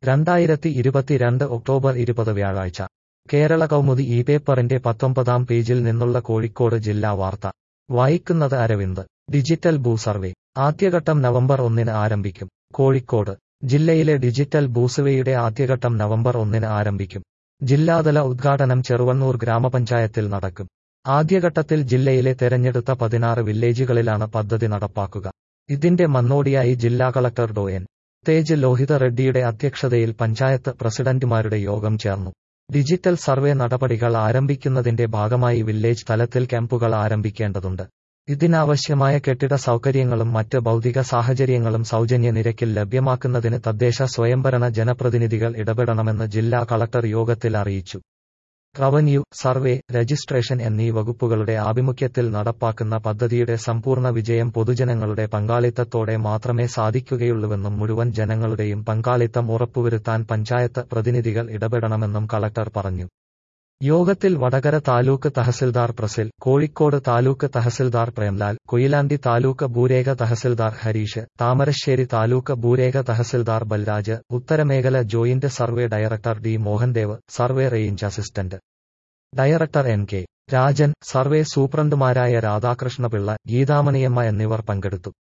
രണ്ടായിരത്തി ഇരുപത്തിരണ്ട് ഒക്ടോബർ ഇരുപത് വ്യാഴാഴ്ച കേരള കൗമുദി ഈ പേപ്പറിന്റെ പത്തൊമ്പതാം പേജിൽ നിന്നുള്ള കോഴിക്കോട് ജില്ലാ വാർത്ത വായിക്കുന്നത് അരവിന്ദ് ഡിജിറ്റൽ ഭൂ സർവേ ആദ്യഘട്ടം നവംബർ ഒന്നിന് ആരംഭിക്കും കോഴിക്കോട് ജില്ലയിലെ ഡിജിറ്റൽ ഭൂസർവേയുടെ ആദ്യഘട്ടം നവംബർ ഒന്നിന് ആരംഭിക്കും ജില്ലാതല ഉദ്ഘാടനം ചെറുവണ്ണൂർ ഗ്രാമപഞ്ചായത്തിൽ നടക്കും ആദ്യഘട്ടത്തിൽ ജില്ലയിലെ തെരഞ്ഞെടുത്ത പതിനാറ് വില്ലേജുകളിലാണ് പദ്ധതി നടപ്പാക്കുക ഇതിന്റെ മുന്നോടിയായി ജില്ലാ collector Dr N Tej Lohitha റെഡ്ഡിയുടെ അധ്യക്ഷതയിൽ പഞ്ചായത്ത് പ്രസിഡന്റുമാരുടെ യോഗം ചേർന്നു ഡിജിറ്റൽ സർവേ നടപടികൾ ആരംഭിക്കുന്നതിന്റെ ഭാഗമായി വില്ലേജ് തലത്തിൽ ക്യാമ്പുകൾ ആരംഭിക്കേണ്ടതുണ്ട് ഇതിനാവശ്യമായ കെട്ടിട സൗകര്യങ്ങളും മറ്റ് ഭൗതിക സാഹചര്യങ്ങളും സൗജന്യ നിരക്കിൽ ലഭ്യമാക്കുന്നതിന് തദ്ദേശ സ്വയംഭരണ ജനപ്രതിനിധികൾ ഇടപെടണമെന്ന് ജില്ലാ കളക്ടർ യോഗത്തിൽ അറിയിച്ചു റവന്യൂ സർവേ രജിസ്ട്രേഷൻ എന്നീ വകുപ്പുകളുടെ ആഭിമുഖ്യത്തിൽ നടപ്പാക്കുന്ന പദ്ധതിയുടെ സമ്പൂർണ്ണ വിജയം പൊതുജനങ്ങളുടെ പങ്കാളിത്തത്തോടെ മാത്രമേ സാധിക്കുകയുള്ളൂവെന്നും മുഴുവൻ ജനങ്ങളുടെയും പങ്കാളിത്തം ഉറപ്പുവരുത്താൻ പഞ്ചായത്ത് പ്രതിനിധികൾ ഇടപെടണമെന്നും കളക്ടർ പറഞ്ഞു യോഗത്തിൽ വടകര താലൂക്ക് തഹസിൽദാർ പ്രസിൽ കോഴിക്കോട് താലൂക്ക് തഹസിൽദാർ പ്രേംലാൽ കൊയിലാണ്ടി താലൂക്ക് ഭൂരേഖ തഹസിൽദാർ ഹരീഷ് താമരശ്ശേരി താലൂക്ക് ഭൂരേഖ തഹസിൽദാർ ബൽരാജ് ഉത്തരമേഖല joint survey director D Mohandev survey range assistant director N K Rajan survey സൂപ്രണ്ടുമാരായ രാധാകൃഷ്ണപിള്ള ഗീതാമണിയമ്മ എന്നിവർ പങ്കെടുത്തു